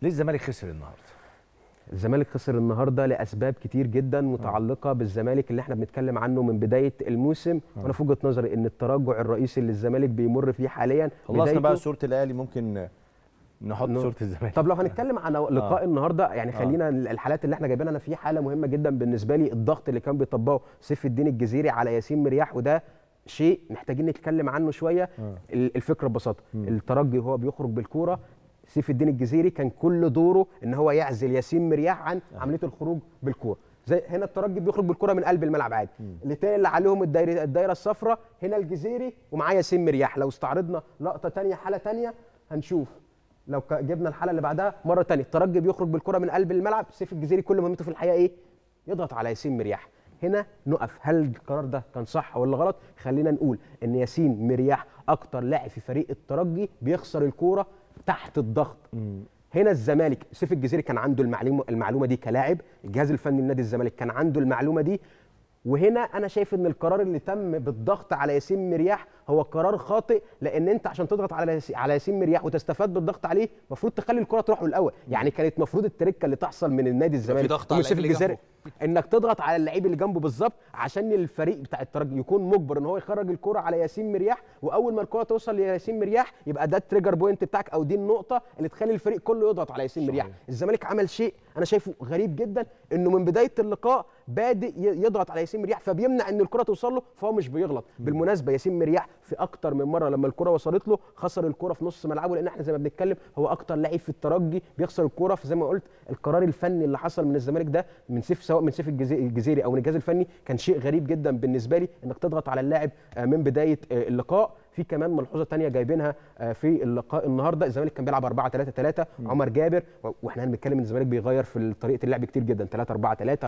ليه الزمالك خسر النهارده الزمالك خسر النهارده لاسباب كتير جدا متعلقه بالزمالك اللي احنا بنتكلم عنه من بدايه الموسم وانا في وجهه نظري ان التراجع الرئيسي اللي الزمالك بيمر فيه حاليا خلصنا بقى بدايته- صوره الاهلي ممكن نحط نو- صوره الزمالك طب لو هنتكلم عن لقاء النهارده يعني خلينا الحالات اللي احنا جايبينها انا في حاله مهمه جدا بالنسبه لي الضغط اللي كان بيطبقه سيف الدين الجزيري على ياسين مرياح وده شيء محتاجين نتكلم عنه شويه ال- الفكره ببساطه الترجي وهو بيخرج بالكوره سيف الدين الجزيري كان كل دوره ان هو يعزل ياسين مرياح عن عمليه الخروج بالكوره زي هنا الترجي بيخرج بالكره من قلب الملعب عادي الاثنين اللي عليهم الدايره الدايره الصفراء هنا الجزيري ومعاه ياسين مرياح لو استعرضنا لقطه تانية حاله تانية هنشوف لو ك- جبنا الحاله اللي بعدها مره تانية الترجي بيخرج بالكره من قلب الملعب سيف الجزيري كل مهمته في الحقيقه ايه يضغط على ياسين مرياح هنا نقف هل القرار ده كان صح ولا غلط خلينا نقول ان ياسين مرياح اكتر لاعب في فريق الترجي بيخسر الكوره تحت الضغط هنا الزمالك سيف الجزيري كان عنده المعلومه المعلومه دي كلاعب الجهاز الفني لنادي الزمالك كان عنده المعلومه دي وهنا انا شايف ان القرار اللي تم بالضغط على ياسين مرياح هو قرار خاطئ لان انت عشان تضغط على ياسين- على ياسين مرياح وتستفاد بالضغط عليه المفروض تخلي الكره تروح له الاول يعني كانت المفروض التركه اللي تحصل من النادي الزمالك ضغط ومن على سيف اللعيب اللي الجزيري انك تضغط على اللعيب اللي جنبه بالظبط عشان الفريق بتاع الترجي يكون مجبر ان هو يخرج الكره على ياسين مرياح واول ما الكره توصل لياسين مرياح يبقى ده التريجر بوينت بتاعك او دي النقطه اللي تخلي الفريق كله يضغط على ياسين مرياح الزمالك عمل شيء انا شايفه غريب جدا انه من بدايه اللقاء بادئ ي- يضغط على ياسين مرياح فبيمنع ان الكره توصل له فهو مش بيغلط بالمناسبه ياسين مرياح في اكتر من مره لما الكره وصلت له خسر الكره في نص ملعبه لان احنا زي ما بنتكلم هو اكتر لعيب في الترجي بيخسر الكره فزي ما قلت القرار الفني اللي حصل من الزمالك ده من سيف سواء من سيف الجزي- الجزيري او من الجهاز الفني كان شيء غريب جدا بالنسبه لي انك تضغط على اللاعب آه، من بدايه آه، اللقاء في كمان ملحوظه تانية جايبينها آه، في اللقاء النهارده الزمالك كان بيلعب 4 3 3 عمر جابر و- واحنا بنتكلم ان الزمالك بيغير في طريقه اللعب كتير جدا 3 4 3